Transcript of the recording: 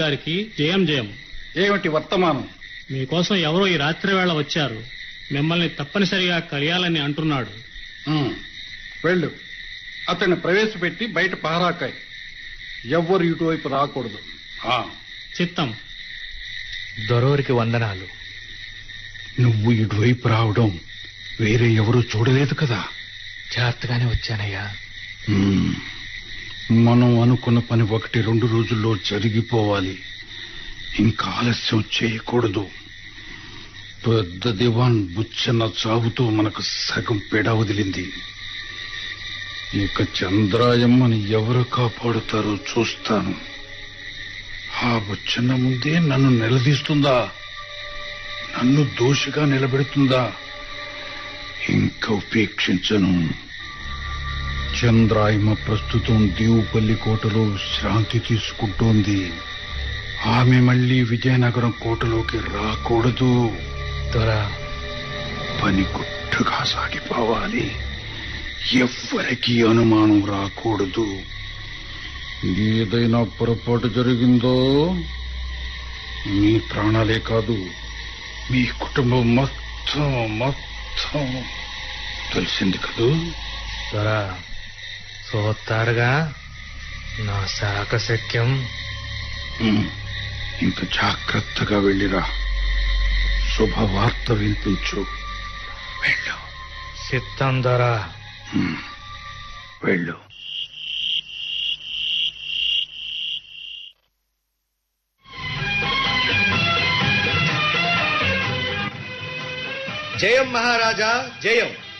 గారికి జయం జయం ఏమిటి వర్తమానం మీకోసం ఎవరో ఈ రాత్రి వేళ వచ్చారు మిమ్మల్ని తప్పనిసరిగా కలియాలని అంటున్నాడు ఉమ్, వెళ్ళు అతన్ని ప్రవేశపెట్టి బయట పహరాకాయ్ ఎవ్వరు ఇటువైపు రాకూడదు ఆ, చిత్తం దొరవరికి వందనాలు నువ్వు ఇటువైపు రావడం వేరే ఎవరూ చూడలేదు కదా జాగ్రత్తగానే వచ్చానయ్యా మ్మ్. మనం అనుకున్న పని ఒకటి రెండు రోజుల్లో జరిగిపోవాలి ఇంకా ఆలస్యం చేయకూడదు పెద్ద దివాన్ బుచ్చన్న చావుతో మనకు సగం పెడ వదిలింది ఇక చంద్రాయమ్మని ఎవరు కాపాడుతారో చూస్తాను ఆ బుచ్చన్న ముందే నన్ను నిలదీస్తుందా నన్ను దోషిగా నిలబెడుతుందా ఇంకా ఉపేక్షించను చంద్రాయమ ప్రస్తుతం దీవుపల్లి కోటలో శాంతి తీసుకుంటోంది ఆమె మళ్ళీ విజయనగరం కోటలోకి రాకూడదు దొర పని గుట్టుగా సాగిపోవాలి ఎవ్వరికీ అనుమానం రాకూడదు ఏదైనా పొరపాటు జరిగిందో మీ ప్రాణాలే కాదు మీ కుటుంబం మొత్తం మొత్తం తెలిసింది కదూ దొర చూస్తారుగా నా శాకశక్యం ఉమ్, ఇంక జాగ్రత్తగా వెళ్ళిరా శుభవార్త వినిపించు వెళ్ళు చిత్తం దొర ఉమ్, వెళ్ళు జయం మహారాజా జయం